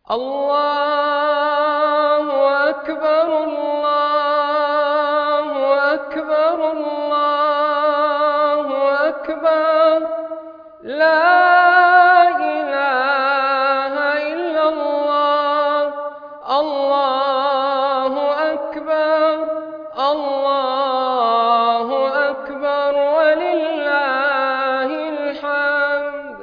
الله أكبر الله أكبر الله أكبر لا إله إلا الله الله أكبر الله أكبر ولله الحمد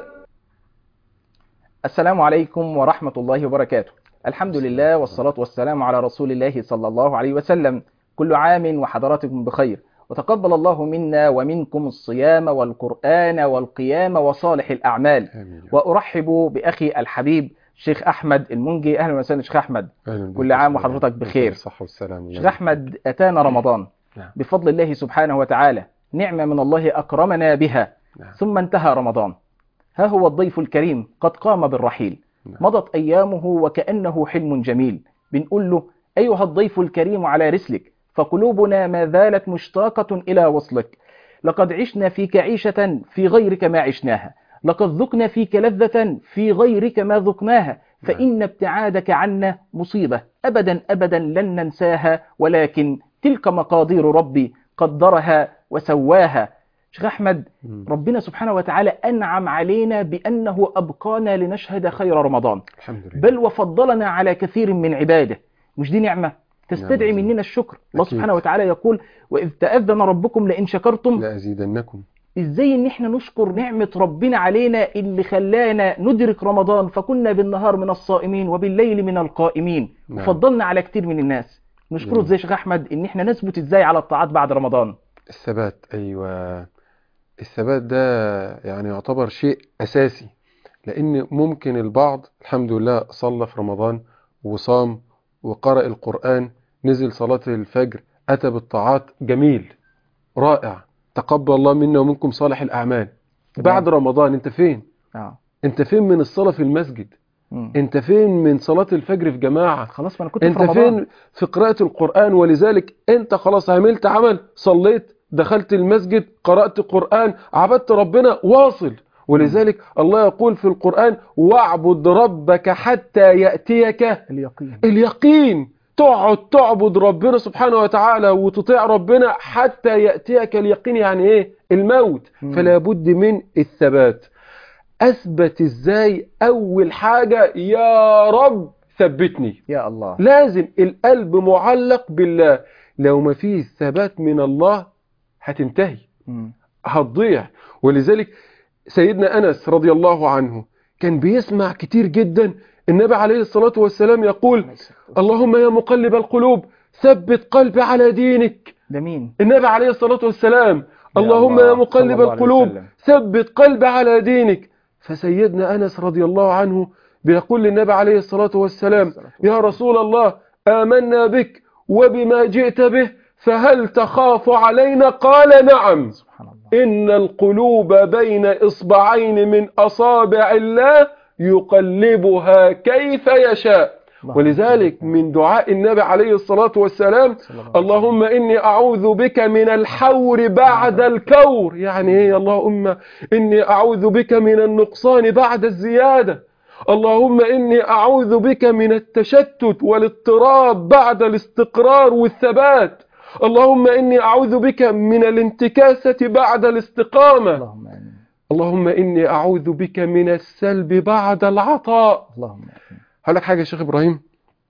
السلام عليكم ورحمة الله وبركاته الحمد لله والصلاة والسلام على رسول الله صلى الله عليه وسلم كل عام وحضراتكم بخير وتقبل الله منا ومنكم الصيام والقرآن والقيام وصالح الأعمال آمين وأرحب بأخي الحبيب شيخ أحمد المنجي أهلا وسهلا شيخ أحمد أهلا بك. كل عام وحضرتك بخير. الصحة والسلام شيخ أحمد أتانا رمضان نعم. بفضل الله سبحانه وتعالى نعمة من الله أكرمنا بها نعم. ثم انتهى رمضان ها هو الضيف الكريم قد قام بالرحيل نعم. مضت أيامه وكأنه حلم جميل بنقول له أيها الضيف الكريم على رسلك فقلوبنا ما زالت مشتاقة إلى وصلك لقد عشنا فيك عيشة في غيرك ما عشناها لقد ذقنا فيك لذة في غيرك ما ذقناها فإن ابتعادك عنا مصيبة أبدا أبدا لن ننساها ولكن تلك مقادير ربي قدرها وسواها شيخ أحمد مم. ربنا سبحانه وتعالى أنعم علينا بأنه أبقانا لنشهد خير رمضان الحمد لله بل وفضلنا على كثير من عباده مش دي نعمة تستدعي نعم. مننا الشكر الله أكيد. سبحانه وتعالى يقول وإذ تأذن ربكم لئن شكرتم لأزيدنكم إزاي إن إحنا نشكر نعمة ربنا علينا اللي خلانا ندرك رمضان فكنا بالنهار من الصائمين وبالليل من القائمين نعم. وفضلنا على كتير من الناس نشكره جميل. إزاي يا شيخ أحمد إن إحنا نثبت إزاي على الطاعات بعد رمضان الثبات أيوة الثبات ده يعني يعتبر شيء أساسي لأن ممكن البعض الحمد لله صلى في رمضان وصام وقرأ القرآن نزل صلاة الفجر أتى بالطاعات جميل رائع تقبل الله منا ومنكم صالح الأعمال تمام. بعد رمضان أنت فين؟ آه. أنت فين من الصلاة في المسجد؟ مم. أنت فين من صلاة الفجر في جماعة؟ خلاص ما أنا كنت انت في رمضان فين في قراءة القرآن ولذلك انت خلاص عملت عمل صليت دخلت المسجد قرأت قرآن عبدت ربنا واصل ولذلك الله يقول في القرآن واعبد ربك حتى يأتيك اليقين اليقين تقعد تعبد ربنا سبحانه وتعالى وتطيع ربنا حتى يأتيك اليقين يعني ايه الموت مم. فلا بد من الثبات اثبت ازاي اول حاجة يا رب ثبتني يا الله لازم القلب معلق بالله لو ما فيه ثبات من الله هتنتهي مم. هتضيع ولذلك سيدنا أنس رضي الله عنه كان بيسمع كتير جدا النبي عليه الصلاة والسلام يقول اللهم يا مقلب القلوب ثبت قلبي على دينك ده مين النبي عليه الصلاة والسلام يا اللهم الله يا صلى مقلب الله عليه القلوب وسلم. ثبت قلبي على دينك فسيدنا أنس رضي الله عنه بيقول للنبي عليه الصلاة والسلام يا رسول الله آمنا بك وبما جئت به فهل تخاف علينا قال نعم سبحان الله إن القلوب بين إصبعين من أصابع الله يقلبها كيف يشاء الله ولذلك من دعاء النبي عليه الصلاة والسلام صلى الله عليه اللهم إني أعوذ بك من الحور بعد الكور يعني إيه اللهم إني أعوذ بك من النقصان بعد الزيادة اللهم إني أعوذ بك من التشتت والاضطراب بعد الاستقرار والثبات اللهم إني أعوذ بك من الانتكاسة بعد الاستقامة اللهم آمين اللهم إني أعوذ بك من السلب بعد العطاء اللهم آمين هقول لك حاجة يا شيخ إبراهيم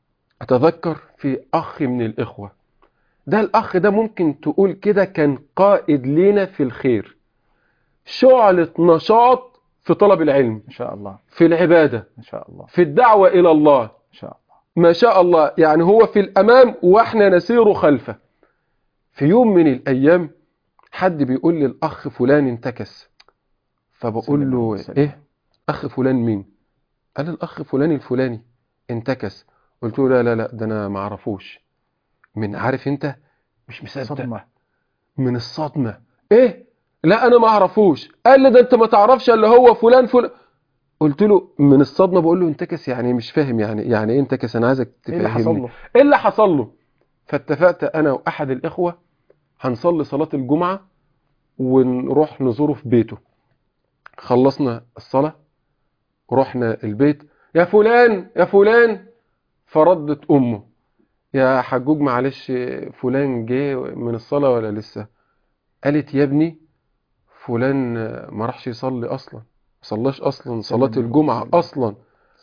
أتذكر في أخ من الإخوة ده الأخ ده ممكن تقول كده كان قائد لنا في الخير شعلة نشاط في طلب العلم إن شاء الله في العبادة إن شاء الله في الدعوة إلى الله إن شاء الله ما شاء الله يعني هو في الأمام وإحنا نسير خلفه في يوم من الأيام حد بيقول لي الأخ فلان انتكس فبقول سلم له عليه، سلم. إيه أخ فلان مين قال الأخ فلان الفلاني انتكس قلت له لا لا لا ده أنا ما اعرفوش من عارف أنت مش مصدق صدمة من الصدمة إيه لا أنا ما اعرفوش قال لي ده أنت ما تعرفش اللي هو فلان فلان قلت له من الصدمة بقول له انتكس يعني مش فاهم يعني يعني ايه انتكس انا عايزك إيه اللي حصل تفهمني له ايه اللي حصل له فاتفقت انا واحد الاخوه هنصلي صلاه الجمعه ونروح نزوره في بيته خلصنا الصلاه رحنا البيت يا فلان يا فلان فردت امه يا حجوج معلش فلان جه من الصلاة ولا لسه قالت يا ابني فلان ما راحش يصلي اصلا ما صلاش اصلا صلاة الجمعة اصلا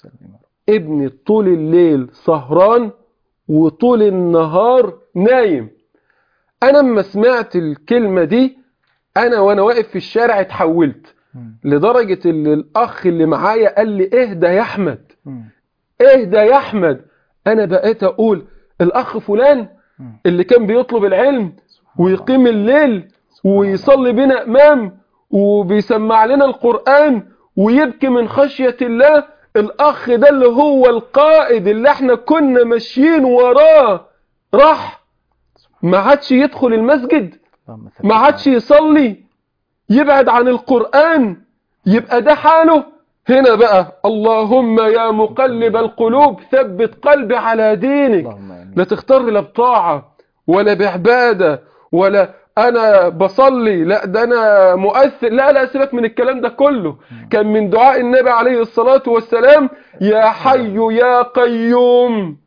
ابني طول الليل سهران وطول النهار نايم انا لما سمعت الكلمة دي انا وانا واقف في الشارع اتحولت لدرجة اللي الاخ اللي معايا قال لي اهدى يا احمد اهدى يا احمد انا بقيت اقول الاخ فلان اللي كان بيطلب العلم ويقيم الليل ويصلي بنا امام وبيسمع لنا القرآن ويبكي من خشية الله الاخ ده اللي هو القائد اللي احنا كنا ماشيين وراه راح ما عادش يدخل المسجد ما عادش يصلي يبعد عن القرآن يبقى ده حاله هنا بقى اللهم يا مقلب القلوب ثبت قلبي على دينك اللهم آمين. لا تختار لا بطاعة ولا بعبادة ولا أنا بصلي لا ده أنا مؤثر لا لا سيبك من الكلام ده كله كان من دعاء النبي عليه الصلاة والسلام يا حي يا قيوم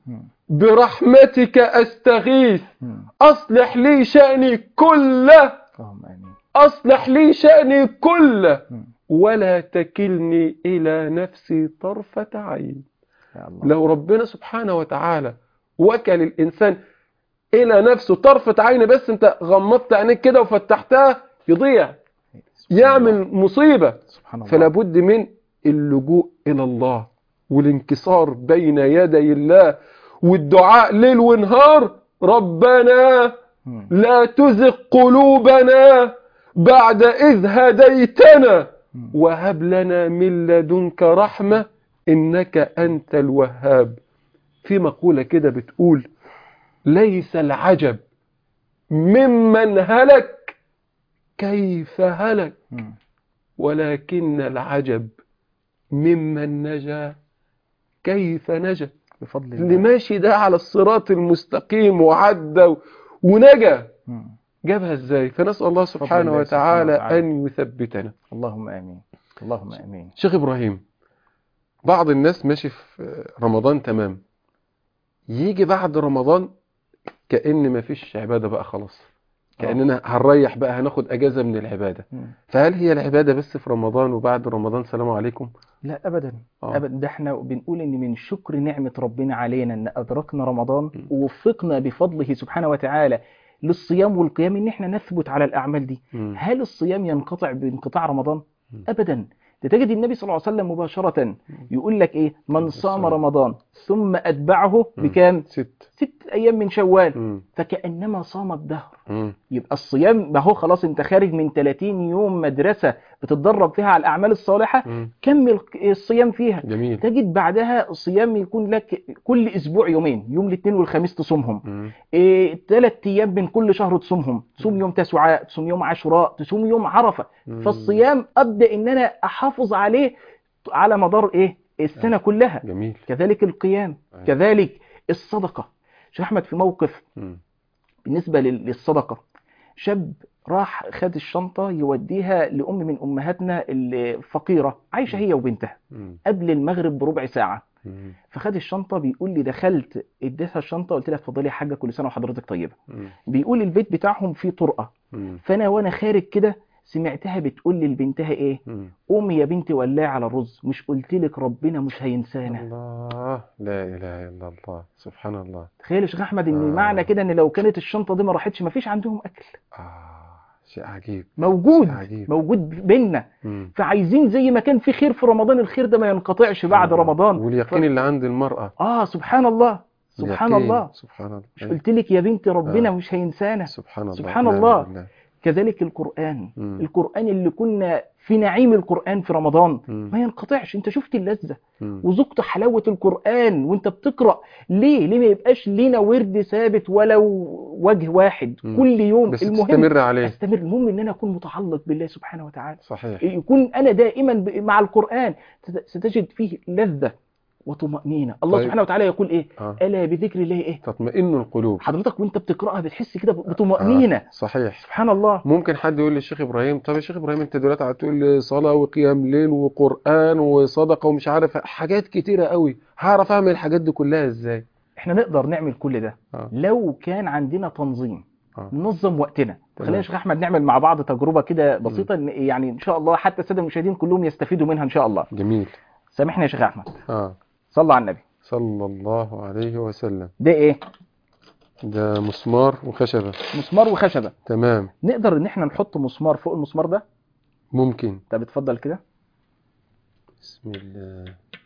برحمتك أستغيث أصلح لي شأني كله اللهم آمين أصلح لي شأني كله ولا تكلني إلى نفسي طرفة عين يا الله لو ربنا سبحانه وتعالى وكل الإنسان إلى نفسه طرفة عين بس أنت غمضت عينيك كده وفتحتها يضيع سبحان يعمل الله. مصيبة سبحان الله فلا بد من اللجوء إلى الله والانكسار بين يدي الله والدعاء ليل ونهار ربنا مم. لا تزغ قلوبنا بعد إذ هديتنا وهب لنا من لدنك رحمة إنك أنت الوهاب في مقولة كده بتقول ليس العجب ممن هلك كيف هلك مم. ولكن العجب ممن نجا كيف نجا بفضل اللي الله ماشي ده على الصراط المستقيم وعدى و- ونجا مم. جابها ازاي فنسأل الله سبحانه الله سبحانه وتعالى وتعالى. أن يثبتنا اللهم آمين اللهم آمين شيخ إبراهيم بعض الناس ماشي في رمضان تمام يجي بعد رمضان كأن مفيش عبادة بقى خلاص كأننا هنريح بقى هناخد أجازة من العبادة مم. فهل هي العبادة بس في رمضان وبعد رمضان سلام عليكم لا أبدا آه. أبدا ده احنا بنقول إن من شكر نعمة ربنا علينا إن أدركنا رمضان ووفقنا بفضله سبحانه وتعالى للصيام والقيام إن احنا نثبت على الأعمال دي مم. هل الصيام ينقطع بانقطاع رمضان؟ مم. أبدا ده تجد النبي صلى الله عليه وسلم مباشرة يقول لك إيه من صام رمضان ثم أتبعه مم. بكام؟ ست ست أيام من شوال مم. فكأنما صام الدهر مم. يبقى الصيام ما هو خلاص انت خارج من 30 يوم مدرسة بتتدرب فيها على الأعمال الصالحة مم. كمل الصيام فيها جميل تجد بعدها الصيام يكون لك كل أسبوع يومين يوم الاثنين والخميس تصومهم مم. إيه ثلاث أيام من كل شهر تصومهم تصوم يوم تسعاء تصوم يوم عاشوراء تصوم يوم عرفة مم. فالصيام أبدأ إن أنا أحافظ عليه على مدار إيه السنة كلها جميل كذلك القيام أيوة. كذلك الصدقة شيخ أحمد في موقف مم. بالنسبة لل- للصدقة شاب راح خد الشنطة يوديها لأم من أمهاتنا الفقيرة عايشة هي وبنتها مم. قبل المغرب بربع ساعة مم. فخد الشنطة بيقول لي دخلت اديتها الشنطة قلت لها اتفضلي يا حاجة كل سنة وحضرتك طيبة مم. بيقول البيت بتاعهم فيه طرقة مم. فأنا وأنا خارج كده سمعتها بتقول لي لبنتها إيه مم. قومي يا بنتي ولعي على الرز مش قلت لك ربنا مش هينسانا الله لا إله إلا الله سبحان الله تخيل يا شيخ أحمد إن آه. معنى كده إن لو كانت الشنطة دي ما راحتش مفيش عندهم أكل آه شيء عجيب موجود شيء عجيب موجود بينا مم. فعايزين زي ما كان في خير في رمضان الخير ده ما ينقطعش بعد آه. رمضان واليقين اللي عند المرأة اه سبحان الله سبحان اليقين. الله سبحان الله مش قلت لك يا بنتي ربنا مش هينسانا سبحان الله سبحان نعم الله. بالله. كذلك القرآن مم. القرآن اللي كنا في نعيم القرآن في رمضان مم. ما ينقطعش انت شفت اللذة مم. وذقت حلاوة القرآن وانت بتقرأ ليه ليه ما يبقاش لينا ورد ثابت ولو وجه واحد مم. كل يوم بس المهم تستمر عليه استمر المهم ان انا اكون متعلق بالله سبحانه وتعالى صحيح يكون انا دائما ب- مع القرآن ست- ستجد فيه لذة وطمأنينة الله طيب. سبحانه وتعالى يقول ايه آه. ألا بذكر الله ايه تطمئن القلوب حضرتك وانت بتقرأها بتحس كده بطمأنينة آه. صحيح سبحان الله ممكن حد يقول للشيخ ابراهيم طب يا شيخ ابراهيم انت دلوقتي هتقول لي صلاه وقيام ليل وقران وصدقه ومش عارف حاجات كتيره قوي هعرف اعمل الحاجات دي كلها ازاي احنا نقدر نعمل كل ده آه. لو كان عندنا تنظيم آه. ننظم وقتنا تمام. خلينا يا شيخ احمد نعمل مع بعض تجربة كده بسيطة إن- يعني ان شاء الله حتى السادة المشاهدين كلهم يستفيدوا منها ان شاء الله جميل سامحني يا شيخ احمد اه صلى على النبي صلى الله عليه وسلم ده ايه ده مسمار وخشبه مسمار وخشبة تمام نقدر ان احنا نحط مسمار فوق المسمار ده ممكن طب اتفضل كده بسم الله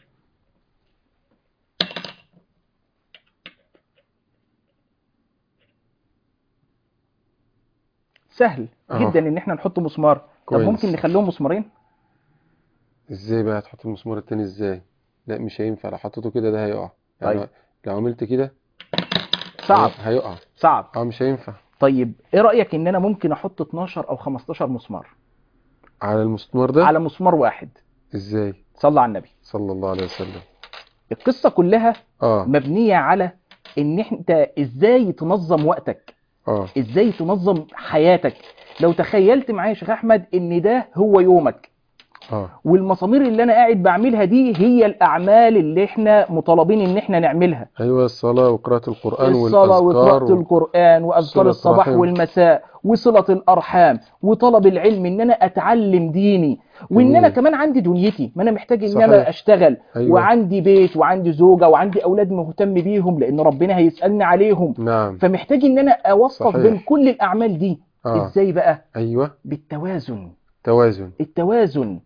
سهل آه. جدا ان احنا نحط مسمار طب كويس. ممكن نخليهم مسمارين ازاي بقى هتحط المسمار التاني ازاي لا مش هينفع لو حطيته كده ده هيقع يعني طيب. لو عملت كده صعب هيقع صعب اه مش هينفع طيب ايه رأيك ان انا ممكن احط 12 او 15 مسمار على المسمار ده على مسمار واحد ازاي صلى على النبي صلى الله عليه وسلم القصة كلها اه مبنية على ان انت ازاي تنظم وقتك اه ازاي تنظم حياتك لو تخيلت معايا يا شيخ احمد ان ده هو يومك اه والمسامير اللي انا قاعد بعملها دي هي الاعمال اللي احنا مطالبين ان احنا نعملها ايوه الصلاة وقراءة القرآن الصلاة والاذكار وقراءة القرآن وأذكار صلة الصباح رحم. والمساء وصلة الأرحام وطلب العلم إن أنا أتعلم ديني وإن جميل. أنا كمان عندي دنيتي ما أنا محتاج إن صحيح. أنا أشتغل أيوة. وعندي بيت وعندي زوجة وعندي أولاد مهتم بيهم لأن ربنا هيسألني عليهم نعم فمحتاج إن أنا أوفق صحيح. بين كل الأعمال دي اه إزاي بقى ايوه بالتوازن توازن التوازن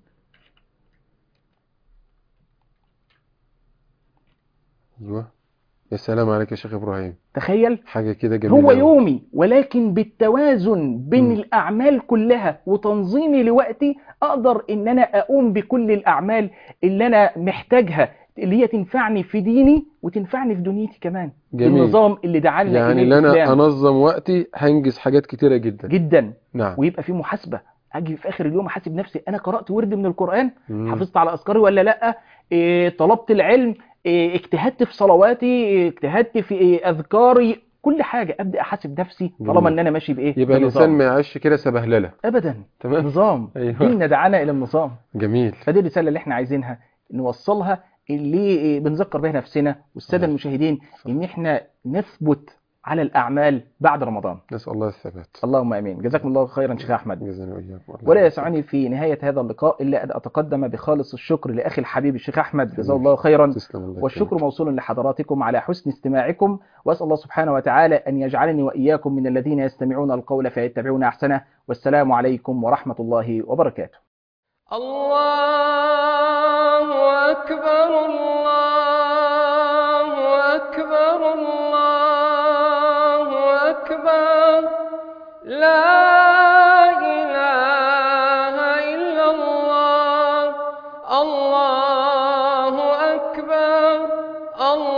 ايوه يا سلام عليك يا شيخ ابراهيم تخيل حاجة كده جميلة هو أوي. يومي ولكن بالتوازن بين مم. الأعمال كلها وتنظيمي لوقتي أقدر إن أنا أقوم بكل الأعمال اللي أنا محتاجها اللي هي تنفعني في ديني وتنفعني في دنيتي كمان جميل. النظام اللي دعانا يعني إليه اللي انا الإسلام انظم وقتي هنجز حاجات كتيرة جدا جدا نعم ويبقى في محاسبة أجي في آخر اليوم أحاسب نفسي أنا قرأت ورد من القرآن مم. حافظت على أذكاري ولا لأ إيه طلبت العلم إيه اجتهدت في صلواتي إيه اجتهدت في إيه أذكاري كل حاجة أبدأ أحاسب نفسي طالما جميل. إن أنا ماشي بإيه يبقى الانسان بنظام. ما يعيش كده سبهللة ابدا تمام نظام أيوة. ديننا دعانا الى النظام جميل فدي الرساله اللي احنا عايزينها نوصلها اللي بنذكر بها نفسنا والساده صحيح. المشاهدين ان احنا نثبت على الاعمال بعد رمضان نسأل الله الثبات اللهم امين جزاكم الله خيرا شيخ احمد جزانا وإياكم الله ولا خير. يسعني في نهايه هذا اللقاء الا ان اتقدم بخالص الشكر لاخي الحبيب الشيخ احمد جزاه حبيبي. الله خيرا تسلم الله والشكر يكرمك. موصول لحضراتكم على حسن استماعكم واسال الله سبحانه وتعالى ان يجعلني واياكم من الذين يستمعون القول فيتبعون احسنه والسلام عليكم ورحمه الله وبركاته الله أكبر الله أكبر الله أكبر لا إله إلا الله الله أكبر الله